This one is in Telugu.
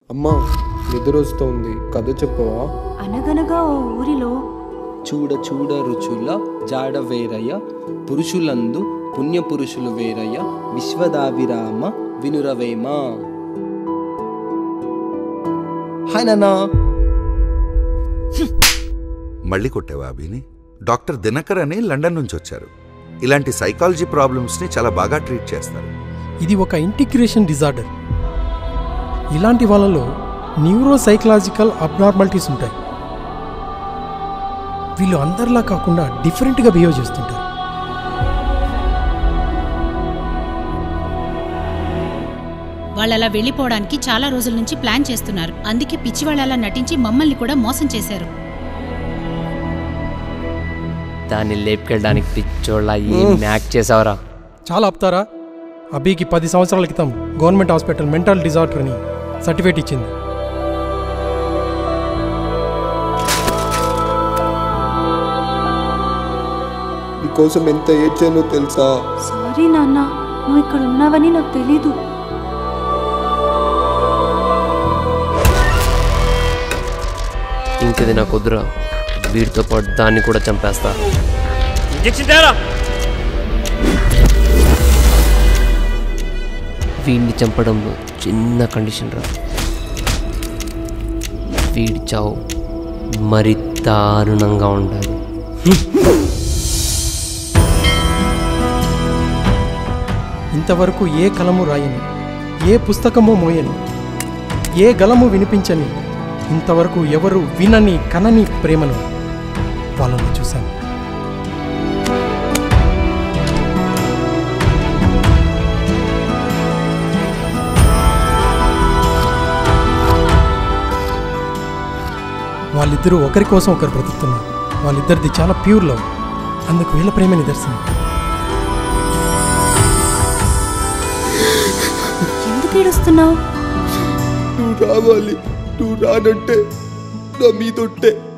అమ్మా నిద్రొస్తోంది కథ చెప్పవా అనగనగా ఓ ఊరిలో చూడ చూడ రుచుల జాడ వేరయ్య పురుషులందు పుణ్య పురుషులు వేరయ్య విశ్వదావిరామ వినురవేమ హాయ్ నాన్న మళ్ళీ కొట్టావా అభిని డాక్టర్ దినకర్ అని లండన్ నుంచి వచ్చారు ఇలాంటి సైకాలజీ ప్రాబ్లమ్స్ని చాలా బాగా ట్రీట్ చేస్తారు ఇది ఒక ఇంటిగ్రేషన్ డిజార్డర్ ఇలాంటి వాళ్ళలో న్యూరో సైకలాజికల్ అబ్నార్మాలిటీస్ ఉంటాయి వీళ్ళు అందరిలా కాకుండా డిఫరెంట్గా బిహేవ్ చేస్తుంటారు వాళ్ళు అలా వెళ్ళిపోవడానికి చాలా రోజుల నుంచి ప్లాన్ చేస్తున్నారు అందుకే పిచ్చి వాళ్ళు అలా నటించి మమ్మల్ని కూడా మోసం చేశారు దాన్ని లేపుకెళ్ళడానికి పిచ్చోళ్ళ ఏం యాక్ట్ చేసావరా చాలా ఆపుతారా అబీకి పది సంవత్సరాల క్రితం గవర్నమెంట్ హాస్పిటల్ మెంటల్ డిజార్డర్ అని సర్టిఫికేట్ ఇచ్చింది నీకోసం ఎంత ఏడ్చానో తెలుసా సారీ నాన్న నువ్వు ఇక్కడ ఉన్నావని నాకు తెలీదు ఇంకది నాకు వద్దురా వీడితో పాటు దాన్ని కూడా చంపేస్తా వీడిని చంపడంలో చిన్న కండిషన్ రా వీడి చావు మరి దారుణంగా ఉండాలి ఇంతవరకు ఏ కలము రాయని ఏ పుస్తకము మోయని ఏ గలము వినిపించని ఇంతవరకు ఎవరు వినని కనని ప్రేమను వాళ్ళలో చూశాను వాళ్ళిద్దరూ ఒకరి కోసం ఒకరు బ్రతుకుతున్నారు వాళ్ళిద్దరిది చాలా ప్యూర్ లవ్ అందుకు వీళ్ళ ప్రేమ నిదర్శనం ఎందుకు ఏడుస్తున్నావు నువ్వు రావాలి నువ్వు రానంటే నా మీదొట్టే